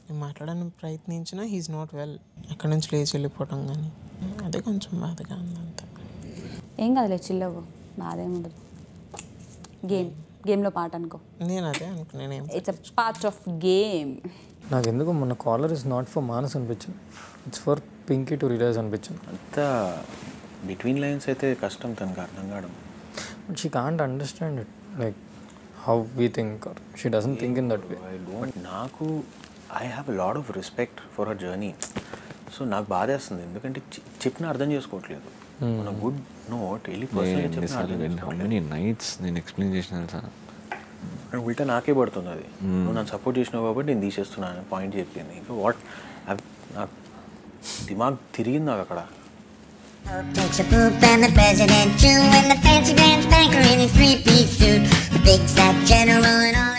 నేను మాట్లాడడానికి ప్రయత్నించినా హీఈస్ నాట్ వెల్ అక్కడి నుంచి లేచి వెళ్ళిపోవటం కానీ అదే కొంచెం బాధగా ఉంది అంతే ఏం కాదులే చిల్లవు బాధేం ఉండదు గేమ్ గేమ్లో పాట అనుకో నేను అదే అనుకున్నాను it's a part of game నాకు ఎందుకు మన caller is not for Manas అనిపించింది it's for Pinky to realise అనిపించింది అంతా బిట్వీన్ లైన్స్ అయితే కష్టం తనకు అర్థం కావడం but she can't understand it like how we think or she doesn't think in that way I don't నాకు I have lot of respect for her journey so నాకు బాధేస్తుంది ఎందుకంటే చె- చెప్పినా అర్థం చేసుకోవట్లేదు మన గుడ్ నోట్ వెళ్ళి పర్సనల్గా చెప్పినా అర్థం హౌ చేసుకోవట్లేదు మెనీ నైట్స్ నేను ఎక్స్ప్లెయిన్ చేసిన తెలుసా అండ్ ఉల్టా నాకే పడుతుంది అది నువ్వు నన్ను సపోర్ట్ చేసినావు కాబట్టి నేను తీసేస్తున్నాను పాయింట్ చెప్పింది ఇంకా వాట్ నాకు దిమాగ్ తిరిగింది నాకు అక్కడ Takes a poop and the president too, and the fancy pants banker in his three-piece suit, the big fat general and all.